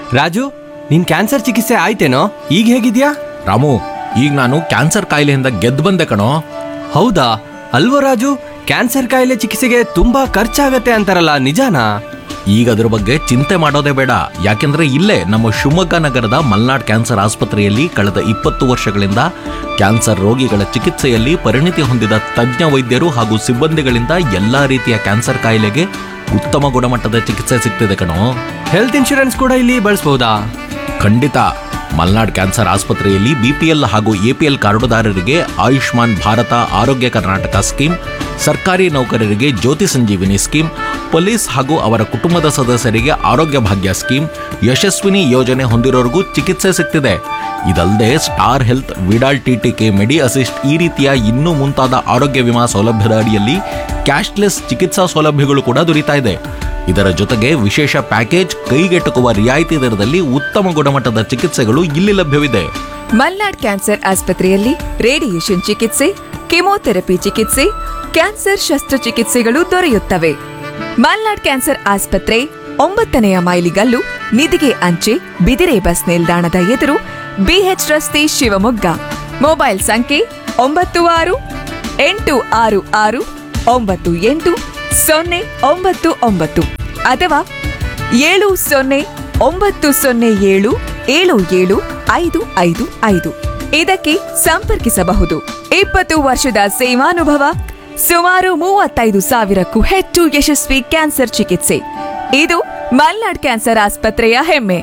ರಾಜು ನಿನ್ ಕ್ಯಾನ್ಸರ್ ಚಿಕಿತ್ಸೆ ಆಯ್ತೇನೋ ಈಗ ಹೇಗಿದ್ಯಾ ರಾಮು ಈಗ ನಾನು ಕ್ಯಾನ್ಸರ್ ಕಾಯಿಲೆಯಿಂದ ಗೆದ್ದು ಬಂದೆ ಕಣೋ ಹೌದಾ ಅಲ್ವೋ ರಾಜು ಕ್ಯಾನ್ಸರ್ ಕಾಯಿಲೆ ಚಿಕಿತ್ಸೆಗೆ ತುಂಬಾ ಖರ್ಚಾಗತ್ತೆ ಅಂತಾರಲ್ಲ ನಿಜಾನಾ ಈಗ ಅದ್ರ ಬಗ್ಗೆ ಚಿಂತೆ ಮಾಡೋದೇ ಬೇಡ ಯಾಕೆಂದ್ರೆ ಇಲ್ಲೇ ನಮ್ಮ ಶಿವಮೊಗ್ಗ ನಗರದ ಮಲ್ನಾಡ್ ಕ್ಯಾನ್ಸರ್ ಆಸ್ಪತ್ರೆಯಲ್ಲಿ ಕಳೆದ ಇಪ್ಪತ್ತು ವರ್ಷಗಳಿಂದ ಕ್ಯಾನ್ಸರ್ ರೋಗಿಗಳ ಚಿಕಿತ್ಸೆಯಲ್ಲಿ ಪರಿಣಿತಿ ಹೊಂದಿದ ತಜ್ಞ ವೈದ್ಯರು ಹಾಗೂ ಸಿಬ್ಬಂದಿಗಳಿಂದ ಎಲ್ಲಾ ರೀತಿಯ ಕ್ಯಾನ್ಸರ್ ಕಾಯಿಲೆಗೆ ಉತ್ತಮ ಗುಣಮಟ್ಟದ ಚಿಕಿತ್ಸೆ ಸಿಗ್ತಿದೆ ಕಣೋ ಹೆಲ್ತ್ ಇನ್ಶೂರೆನ್ಸ್ ಕೂಡ ಇಲ್ಲಿ ಬಳಸ್ಬೋದಾ ಖಂಡಿತ ಮಲ್ನಾಡ್ ಕ್ಯಾನ್ಸರ್ ಆಸ್ಪತ್ರೆಯಲ್ಲಿ ಬಿಪಿಎಲ್ ಹಾಗೂ ಎಪಿಎಲ್ ಕಾರ್ಡುದಾರರಿಗೆ ಆಯುಷ್ಮಾನ್ ಭಾರತ ಆರೋಗ್ಯ ಕರ್ನಾಟಕ ಸ್ಕೀಮ್ ಸರ್ಕಾರಿ ನೌಕರರಿಗೆ ಜ್ಯೋತಿ ಸಂಜೀವಿನಿ ಸ್ಕೀಮ್ ಪೊಲೀಸ್ ಹಾಗೂ ಅವರ ಕುಟುಂಬದ ಸದಸ್ಯರಿಗೆ ಆರೋಗ್ಯ ಭಾಗ್ಯ ಸ್ಕೀಮ್ ಯಶಸ್ವಿನಿ ಯೋಜನೆ ಹೊಂದಿರೋರಿಗೂ ಚಿಕಿತ್ಸೆ ಸಿಗ್ತಿದೆ ಇದಲ್ಲದೆ Star Health Vidal TTK Medi Assist ಈ ರೀತಿಯ ಇನ್ನೂ ಮುಂತಾದ ಆರೋಗ್ಯ ವಿಮಾ ಸೌಲಭ್ಯದ ಅಡಿಯಲ್ಲಿ ಕ್ಯಾಶ್ಲೆಸ್ ಚಿಕಿತ್ಸಾ ಸೌಲಭ್ಯಗಳು ಕೂಡ ದೊರೀತಾ ಇದೆ ಇದರ ಜೊತೆಗೆ ವಿಶೇಷ ಪ್ಯಾಕೇಜ್ ಕೈಗೆಟುಕುವ ರಿಯಾಯಿತಿ ದರದಲ್ಲಿ ಉತ್ತಮ ಗುಣಮಟ್ಟದ ಚಿಕಿತ್ಸೆಗಳು ಇಲ್ಲಿ ಲಭ್ಯವಿದೆ ಮಲ್ನಾಡ್ ಕ್ಯಾನ್ಸರ್ ಆಸ್ಪತ್ರೆಯಲ್ಲಿ ರೇಡಿಯೇಷನ್ ಚಿಕಿತ್ಸೆ ಕೆಮೊಥೆರಪಿ ಚಿಕಿತ್ಸೆ ಕ್ಯಾನ್ಸರ್ ಶಸ್ತ್ರಚಿಕಿತ್ಸೆಗಳು ದೊರೆಯುತ್ತವೆ ಮಲ್ನಾಡ್ ಕ್ಯಾನ್ಸರ್ ಆಸ್ಪತ್ರೆ ಒಂಬತ್ತನೆಯ ಮೈಲಿಗಲ್ಲು ನಿಧಿಗೆ ಅಂಚೆ ಬಿದಿರೆ ಬಸ್ ನಿಲ್ದಾಣದ ಎದುರು ಬಿಎಚ್ ರಸ್ತೆ ಶಿವಮೊಗ್ಗ ಮೊಬೈಲ್ ಸಂಖ್ಯೆ ಒಂಬತ್ತು ಆರು ಎಂಟು ಆರು ಆರು ಒಂಬತ್ತು ಎಂಟು ಸೊನ್ನೆ ಒಂಬತ್ತು ಒಂಬತ್ತು ಅಥವಾ ಏಳು ಸೊನ್ನೆ ಒಂಬತ್ತು ಸೊನ್ನೆ ಏಳು ಏಳು ಏಳು ಐದು ಐದು ಐದು ಇದಕ್ಕೆ ಸಂಪರ್ಕಿಸಬಹುದು ಇಪ್ಪತ್ತು ವರ್ಷದ ಸೇವಾನುಭವ ಸುಮಾರು ಮೂವತ್ತೈದು ಸಾವಿರಕ್ಕೂ ಹೆಚ್ಚು ಯಶಸ್ವಿ ಕ್ಯಾನ್ಸರ್ ಚಿಕಿತ್ಸೆ ಇದು ಮಲ್ನಾಡ್ ಕ್ಯಾನ್ಸರ್ ಆಸ್ಪತ್ರೆಯ ಹೆಮ್ಮೆ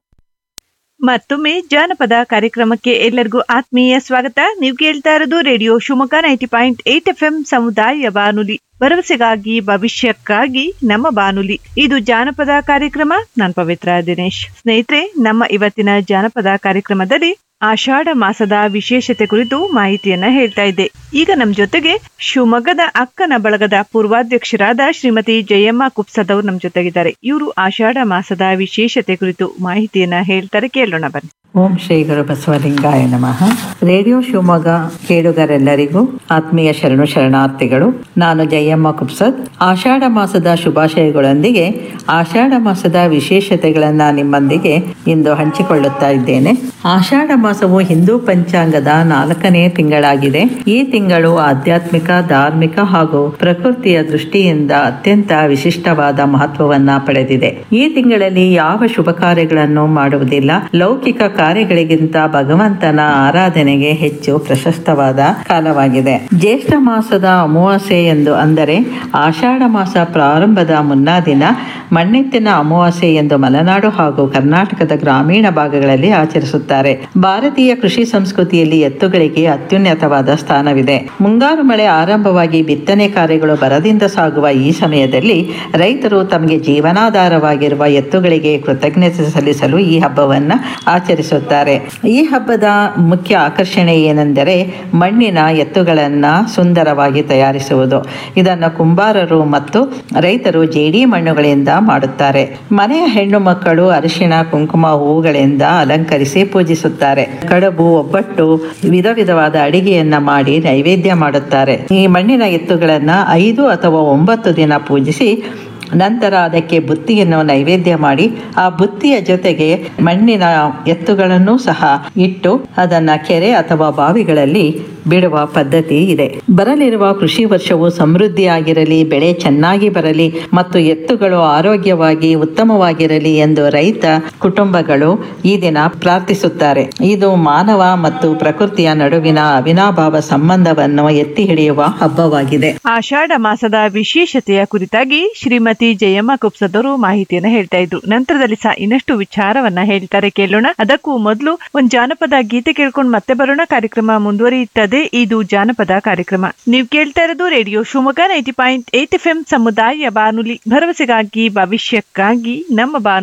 ಮತ್ತೊಮ್ಮೆ ಜಾನಪದ ಕಾರ್ಯಕ್ರಮಕ್ಕೆ ಎಲ್ಲರಿಗೂ ಆತ್ಮೀಯ ಸ್ವಾಗತ ನೀವು ಕೇಳ್ತಾ ಇರೋದು radio Shivamogga ninety point eight F M ಸಮುದಾಯ ಬಾನುಲಿ ಭರವಸೆಗಾಗಿ ಭವಿಷ್ಯಕ್ಕಾಗಿ ನಮ್ಮ ಬಾನುಲಿ ಇದು ಜಾನಪದ ಕಾರ್ಯಕ್ರಮ ನಾನ್ ಪವಿತ್ರ ದಿನೇಶ್ ಸ್ನೇಹಿತರೆ ನಮ್ಮ ಇವತ್ತಿನ ಜಾನಪದ ಕಾರ್ಯಕ್ರಮದಲ್ಲಿ ಆಷಾಢ ಮಾಸದ ವಿಶೇಷತೆ ಕುರಿತು ಮಾಹಿತಿಯನ್ನ ಹೇಳ್ತಾ ಇದ್ದೆ ಈಗ ನಮ್ ಜೊತೆಗೆ ಶಿವಮೊಗ್ಗದ ಅಕ್ಕನ ಬಳಗದ ಪೂರ್ವಾಧ್ಯಕ್ಷರಾದ ಶ್ರೀಮತಿ ಜಯಮ್ಮ ಕುಪ್ಸದವ್ರು ನಮ್ ಜೊತೆಗಿದ್ದಾರೆ ಇವರು ಆಷಾಢ ಮಾಸದ ವಿಶೇಷತೆ ಕುರಿತು ಮಾಹಿತಿಯನ್ನ ಹೇಳ್ತಾರೆ ಕೇಳೋಣ ಬನ್ನಿ ಓಂ ಶ್ರೀ ಗುರು ಬಸವಲಿಂಗಾಯ ನಮಃ ರೇಡಿಯೋ ಶಿವಮೊಗ್ಗ ಕೇಳುಗರೆಲ್ಲರಿಗೂ ಆತ್ಮೀಯ ಶರಣು ಶರಣಾರ್ಥಿಗಳು ನಾನು ಜಯಮ್ಮ ಕುಪ್ಸದ್ ಆಷಾಢ ಮಾಸದ ಶುಭಾಶಯಗಳೊಂದಿಗೆ ಆಷಾಢ ಮಾಸದ ವಿಶೇಷತೆಗಳನ್ನ ನಿಮ್ಮೊಂದಿಗೆ ಇಂದು ಹಂಚಿಕೊಳ್ಳುತ್ತಾ ಇದ್ದೇನೆ ಆಷಾಢ ಮಾಸವು ಹಿಂದೂ ಪಂಚಾಂಗದ ನಾಲ್ಕನೇ ತಿಂಗಳಾಗಿದೆ ಈ ತಿಂಗಳು ಆಧ್ಯಾತ್ಮಿಕ ಧಾರ್ಮಿಕ ಹಾಗೂ ಪ್ರಕೃತಿಯ ದೃಷ್ಟಿಯಿಂದ ಅತ್ಯಂತ ವಿಶಿಷ್ಟವಾದ ಮಹತ್ವವನ್ನ ಪಡೆದಿದೆ ಈ ತಿಂಗಳಲ್ಲಿ ಯಾವ ಶುಭ ಕಾರ್ಯಗಳನ್ನು ಮಾಡುವುದಿಲ್ಲ ಲೌಕಿಕ ಕಾರ್ಯಗಳಿಗಿಂತ ಭಗವಂತನ ಆರಾಧನೆಗೆ ಹೆಚ್ಚು ಪ್ರಶಸ್ತವಾದ ಕಾಲವಾಗಿದೆ ಜ್ಯೇಷ್ಠ ಮಾಸದ ಅಮಾವಾಸ್ಯೆ ಎಂದು ಅಂದರೆ ಆಷಾಢ ಮಾಸ ಪ್ರಾರಂಭದ ಮುನ್ನಾ ದಿನ ಮಣ್ಣೆತ್ತಿನ ಅಮಾವಾಸ್ಯೆ ಎಂದು ಮಲೆನಾಡು ಹಾಗೂ ಕರ್ನಾಟಕದ ಗ್ರಾಮೀಣ ಭಾಗಗಳಲ್ಲಿ ಆಚರಿಸುತ್ತಾರೆ ಭಾರತೀಯ ಕೃಷಿ ಸಂಸ್ಕೃತಿಯಲ್ಲಿ ಎತ್ತುಗಳಿಗೆ ಅತ್ಯುನ್ನತವಾದ ಸ್ಥಾನವಿದೆ ಮುಂಗಾರು ಮಳೆ ಆರಂಭವಾಗಿ ಬಿತ್ತನೆ ಕಾರ್ಯಗಳು ಬರದಿಂದ ಸಾಗುವ ಈ ಸಮಯದಲ್ಲಿ ರೈತರು ತಮಗೆ ಜೀವನಾಧಾರವಾಗಿರುವ ಎತ್ತುಗಳಿಗೆ ಕೃತಜ್ಞತೆ ಸಲ್ಲಿಸಲು ಈ ಹಬ್ಬವನ್ನು ಆಚರಿಸುತ್ತಾರೆ ಈ ಹಬ್ಬದ ಮುಖ್ಯ ಆಕರ್ಷಣೆ ಏನೆಂದರೆ ಮಣ್ಣಿನ ಎತ್ತುಗಳನ್ನ ಸುಂದರವಾಗಿ ತಯಾರಿಸುವುದು ಇದನ್ನು ಕುಂಬಾರರು ಮತ್ತು ರೈತರು ಜೇಡಿ ಮಣ್ಣುಗಳಿಂದ ಮಾಡುತ್ತಾರೆ ಮನೆಯ ಹೆಣ್ಣು ಮಕ್ಕಳು ಅರಿಶಿಣ ಕುಂಕುಮ ಹೂವುಗಳಿಂದ ಅಲಂಕರಿಸಿ ಪೂಜಿಸುತ್ತಾರೆ ಕಡುಬು ಒಬ್ಬಟ್ಟು ವಿಧ ವಿಧವಾದ ಅಡಿಗೆಯನ್ನ ಮಾಡಿ ನೈವೇದ್ಯ ಮಾಡುತ್ತಾರೆ ಈ ಮಣ್ಣಿನ ಎತ್ತುಗಳನ್ನ ಐದು ಅಥವಾ ಒಂಬತ್ತು ದಿನ ಪೂಜಿಸಿ ನಂತರ ಅದಕ್ಕೆ ಬುತ್ತಿಯನ್ನು ನೈವೇದ್ಯ ಮಾಡಿ ಆ ಬುತ್ತಿಯ ಜೊತೆಗೆ ಮಣ್ಣಿನ ಎತ್ತುಗಳನ್ನು ಸಹ ಇಟ್ಟು ಅದನ್ನ ಕೆರೆ ಅಥವಾ ಬಾವಿಗಳಲ್ಲಿ ಬಿಡುವ ಪದ್ಧತಿ ಇದೆ ಬರಲಿರುವ ಕೃಷಿ ವರ್ಷವು ಸಮೃದ್ಧಿಯಾಗಿರಲಿ ಬೆಳೆ ಚೆನ್ನಾಗಿ ಬರಲಿ ಮತ್ತು ಎತ್ತುಗಳು ಆರೋಗ್ಯವಾಗಿ ಉತ್ತಮವಾಗಿರಲಿ ಎಂದು ರೈತ ಕುಟುಂಬಗಳು ಈ ದಿನ ಪ್ರಾರ್ಥಿಸುತ್ತಾರೆ ಇದು ಮಾನವ ಮತ್ತು ಪ್ರಕೃತಿಯ ನಡುವಿನ ಅವಿನಾಭಾವ ಸಂಬಂಧವನ್ನು ಎತ್ತಿ ಹಿಡಿಯುವ ಹಬ್ಬವಾಗಿದೆ ಆಷಾಢ ಮಾಸದ ವಿಶೇಷತೆಯ ಕುರಿತಾಗಿ ಶ್ರೀಮತಿ ಜಯಮ್ಮ ಕುಪ್ಸದವರು ಮಾಹಿತಿಯನ್ನ ಹೇಳ್ತಾ ಇದ್ರು ನಂತರದಲ್ಲಿ ಸಹ ಇನ್ನಷ್ಟು ವಿಚಾರವನ್ನ ಹೇಳ್ತಾರೆ ಕೇಳೋಣ ಅದಕ್ಕೂ ಮೊದಲು ಒಂದ್ ಜಾನಪದ ಗೀತೆ ಕೇಳ್ಕೊಂಡು ಮತ್ತೆ ಬರೋಣ ಕಾರ್ಯಕ್ರಮ ಮುಂದುವರಿಯುತ್ತದೆ ಇದು ಜಾನಪದ ಕಾರ್ಯಕ್ರಮ ನೀವು ಕೇಳ್ತಾ ಇರೋದು radio Shivamogga ninety point eight F M ಸಮುದಾಯ ಬಾನುಲಿ ಭರವಸೆಗಾಗಿ ಭವಿಷ್ಯಕ್ಕಾಗಿ ನಮ್ಮ ಬಾನು